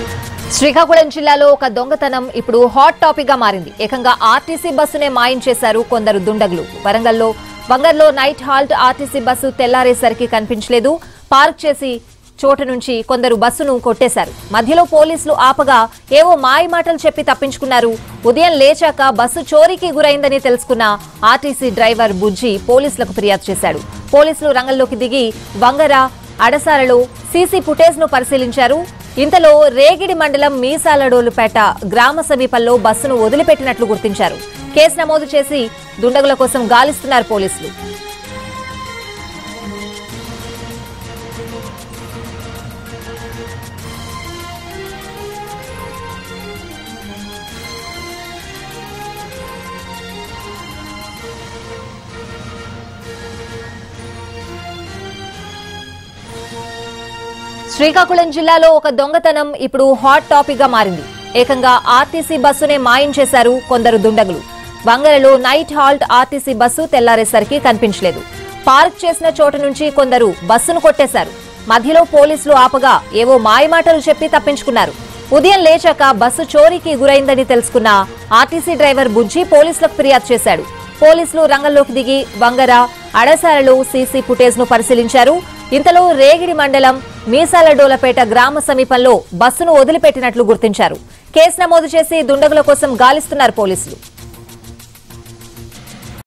శ్రీకాకుళం జిల్లాలో ఒక దొంగతనం ఇప్పుడు హాట్ టాపిక్ గా మారింది ఏకంగా ఆర్టీసీ బస్సునే మాయం చేశారు కొందరు దుండగులు వరంగల్లో వంగర్లో నైట్ హాల్ట్ ఆర్టీసీ బస్సు తెల్లారేసరికి కనిపించలేదు పార్క్ చేసి చోటు నుంచి కొందరు బస్సును కొట్టేశారు మధ్యలో పోలీసులు ఆపగా ఏవో మాయ మాటలు చెప్పి తప్పించుకున్నారు ఉదయం లేచాక బస్సు చోరీకి గురైందని తెలుసుకున్న ఆర్టీసీ డ్రైవర్ బుజ్జి పోలీసులకు ఫిర్యాదు చేశాడు పోలీసులు రంగంలోకి దిగి వంగర అడసాలలో సీసీ ఫుటేజ్ ను పరిశీలించారు ఇంతలో రేగిడి మండలం మీసాలడోలుపేట గ్రామ సమీపంలో బస్సును వదిలిపెట్టినట్లు గుర్తించారు కేసు నమోదు చేసి దుండగుల కోసం గాలిస్తున్నారు పోలీసులు శ్రీకాకుళం జిల్లాలో ఒక దొంగతనం ఇప్పుడు హాట్ టాపిక్ గా మారింది ఏకంగా ఆర్టీసీ బస్సునే మాయం చేశారు కొందరు దుండగులు వంగరలో నైట్ హాల్ట్ ఆర్టీసీ బస్సు తెల్లారేసరికి కనిపించలేదు పార్క్ చేసిన చోటు నుంచి కొందరు బస్సును కొట్టేశారు మధ్యలో పోలీసులు ఆపగా ఏవో మాయమాటలు చెప్పి తప్పించుకున్నారు ఉదయం లేచాక బస్సు చోరీకి గురైందని తెలుసుకున్న ఆర్టీసీ డ్రైవర్ బుజ్జి పోలీసులకు ఫిర్యాదు చేశాడు పోలీసులు రంగంలోకి దిగి వంగర అడసాలలో సీసీ ఫుటేజ్ ను పరిశీలించారు ఇంతలో రేగిడి మండలం మీసాలడోలపేట గ్రామ సమీపంలో బస్సును వదిలిపెట్టినట్లు గుర్తించారు కేసు నమోదు చేసి దుండగుల కోసం గాలిస్తున్నారు పోలీసులు